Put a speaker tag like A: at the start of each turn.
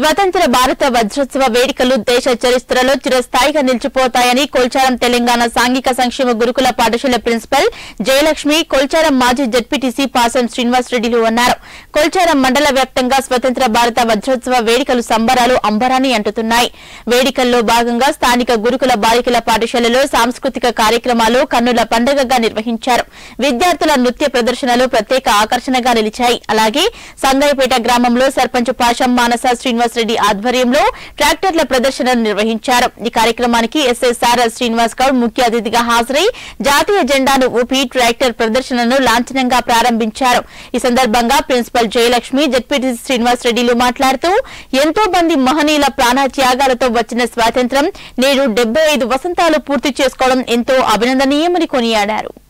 A: స్వతంత్ర భారత వజ్రోత్సవ వేడుకలు దేశ చరిత్రలో చిరస్థాయిగా నిలిచిపోతాయని కొల్చారం తెలంగాణ సాంఘిక సంక్షేమ గురుకుల పాఠశాల ప్రిన్సిపల్ జయలక్ష్మి కొల్చారం మాజీ జడ్పీటీసీ పాసం శ్రీనివాస్ రెడ్డిలు అన్నారు కొల్చారం మండల వ్యాప్తంగా స్వతంత్ర భారత వజ్రోత్సవ వేడుకలు సంబరాలు అంబరాన్ని అంటుతున్నాయి వేడుకల్లో భాగంగా స్థానిక గురుకుల బాలికల పాఠశాలలో సాంస్కృతిక కార్యక్రమాలు కన్నుల పండుగగా నిర్వహించారు విద్యార్థుల నృత్య ప్రదర్శనలు ప్రత్యేక ఆకర్షణగా నిలిచాయి అలాగే సంగయ్యపేట గ్రామంలో సర్పంచ్ పాషం మానస శ్రీనివాస్ రెడ్డి ఆధ్వర్యంలో ట్రాక్టర్ల ప్రదర్శనను నిర్వహించారు ఈ కార్యక్రమానికి ఎస్ఎస్ఆర్ శ్రీనివాస్ గౌడ్ ముఖ్య అతిథిగా హాజరై జాతీయ జెండాను ఊపి ట్రాక్టర్ ప్రదర్శనను లాంఛనంగా ప్రారంభించారు ఈ సందర్భంగా ప్రిన్సిపల్ జయలక్ష్మి జడ్పీటీ శ్రీనివాస్ రెడ్డిలు మాట్లాడుతూ ఎంతో మంది మహనీయుల ప్రాణ త్యాగాలతో వచ్చిన స్వాతంత్ర్యం నేడు డెబ్బై ఐదు వసంతాలు పూర్తి చేసుకోవడం ఎంతో అభినందనీయమని కొనియాడారు